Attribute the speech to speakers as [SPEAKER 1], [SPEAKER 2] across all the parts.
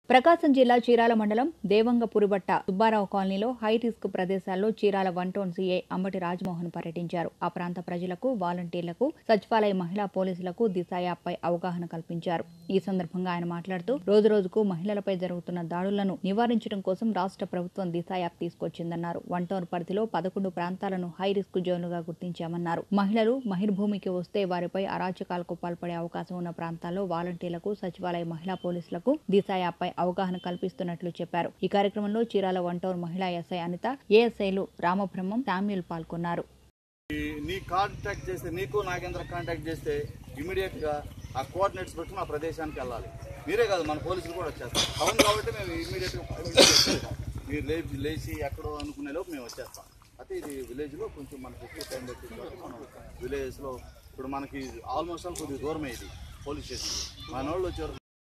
[SPEAKER 1] ప్రకాశం జిల్లా చీరాల మండలం దేవంగపురిబట్ట సుబ్బారావు కాలనీలో హై రిస్క్ ప్రదేశాల్లో Chirala one town CA Ambati Rajmohan పర్యటించారు ఆ ప్రాంత ప్రజలకు వాలంటీర్లకు సచివాలయ మహిళా పోలీసులకు దిశ యాప్పై అవగాహన కల్పించారు ఈ సందర్భంగా ఆయన మాట్లాడుతూ రోజు రోజుకు మహిళలపై జరుగుతున్న దాడులను నివారించడం కోసం రాష్ట్ర ప్రభుత్వం దిశ యాప్ తీసుకొచ్చిందన్నారు వన్ టౌన్ పరిధిలో పదకొండు ప్రాంతాలను హై రిస్క్ జోన్లుగా గుర్తించామన్నారు మహిళలు మహిర్భూమికి వస్తే వారిపై అరాచకాలకు పాల్పడే అవకాశం ఉన్న ప్రాంతాల్లో వాలంటీర్లకు సచివాలయ మహిళా పోలీసులకు దిశ యాప్పై అవగాహన కల్పిస్తున్నట్లు చెప్పారు ఈ కార్యక్రమంలో చీరాల వన్ టౌన్ మహిళా ఎస్ఐ అనిత ఏఎస్ఐలు రామబ్రహ్మం శామ్యుల్ పాల్గొన్నారు
[SPEAKER 2] ఈ- నీ కాంటాక్ట్ చేస్తే నీకు నాగేంద్ర కాంటాక్ట్ చేస్తే ఇమీడియట్ గా ఆ కోఆర్డినేట్స్ పెట్టుకుని ఆ ప్రదేశానికి వెళ్ళాలి మీరే కాదు మన పోలీసులు కూడా వచ్చేస్తాం అవును కాబట్టి మేము ఇమీడియట్ గా మీరు లేచి లేచి ఎక్కడో అనుకునే లోపు మేము వచ్చేస్తాం అయితే ఇది విలేజ్ లో కొంచెం మనకి ఎక్కువ టైం పెట్టింది కాబట్టి మనం విలేజ్ లో ఇప్పుడు మనకి ఆల్మోస్ట్ ఆల్ కొద్దిగా దూరమే ఇది పోలీస్ స్టేషన్ మన వాళ్ళు వచ్చారు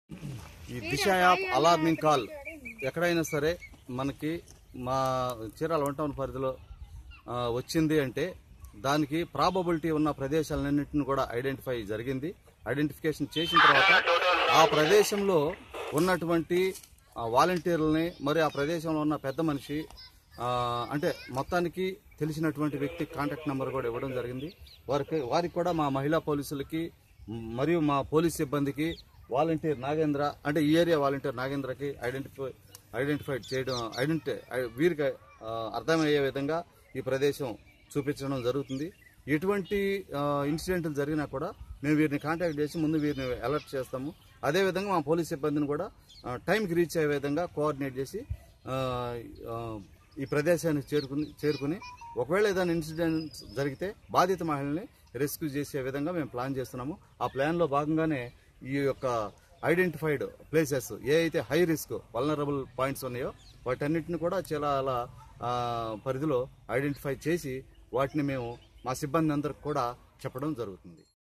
[SPEAKER 2] ఈ దిశ యాప్ అలార్మింగ్ కాల్ ఎక్కడైనా సరే మనకి మా చీరాల వన్ టౌన్ పరిధిలో ఆ, వచ్చింది అంటే దానికి ప్రాబబిలిటీ ఉన్న ప్రదేశాలన్నింటిని కూడా ఐడెంటిఫై జరిగింది ఐడెంటిఫికేషన్ చేసిన తర్వాత ఆ ప్రదేశంలో ఉన్నటువంటి ఆ, వాలంటీర్లని మరి ఆ ప్రదేశంలో ఉన్న పెద్ద మనిషి ఆ, అంటే మొత్తానికి తెలిసినటువంటి వ్యక్తి కాంటాక్ట్ నెంబర్ కూడా ఇవ్వడం జరిగింది వారికి వారికి కూడా మా మహిళా పోలీసులకి మ్, మరియు మా పోలీస్ సిబ్బందికి వాలంటీర్ నాగేంద్ర అంటే ఈ ఏరియా వాలంటీర్ నాగేంద్రకి ఐడెంటిఫై ఐడెంటిఫై చేయడం ఐడెంటి వీరికి ఆ, అర్థమయ్యే విధంగా ఈ ప్రదేశం చూపించడం జరుగుతుంది ఎటువంటి ఆ, ఇన్సిడెంట్లు జరిగినా కూడా మేము వీరిని కాంటాక్ట్ చేసి ముందు వీరిని అలర్ట్ చేస్తాము అదేవిధంగా మా పోలీస్ సిబ్బందిని కూడా ఆ, టైంకి రీచ్ అయ్యే విధంగా కోఆర్డినేట్ చేసి ఆ, ఆ, ఈ ప్రదేశానికి చేరుకుని చేరుకుని ఒకవేళ ఏదైనా ఇన్సిడెంట్ జరిగితే బాధిత మహిళల్ని రెస్క్యూ చేసే విధంగా మేము ప్లాన్ చేస్తున్నాము ఆ ప్లాన్లో భాగంగానే ఈ యొక్క ఐడెంటిఫైడ్ ప్లేసెస్ ఏ అయితే హై రిస్క్ వలనరబుల్ పాయింట్స్ ఉన్నాయో వాటన్నిటిని కూడా చాలా అలా ఆ, పరిధిలో ఐడెంటిఫై చేసి వాటిని మేము మా సిబ్బంది అందరికి కూడా చెప్పడం జరుగుతుంది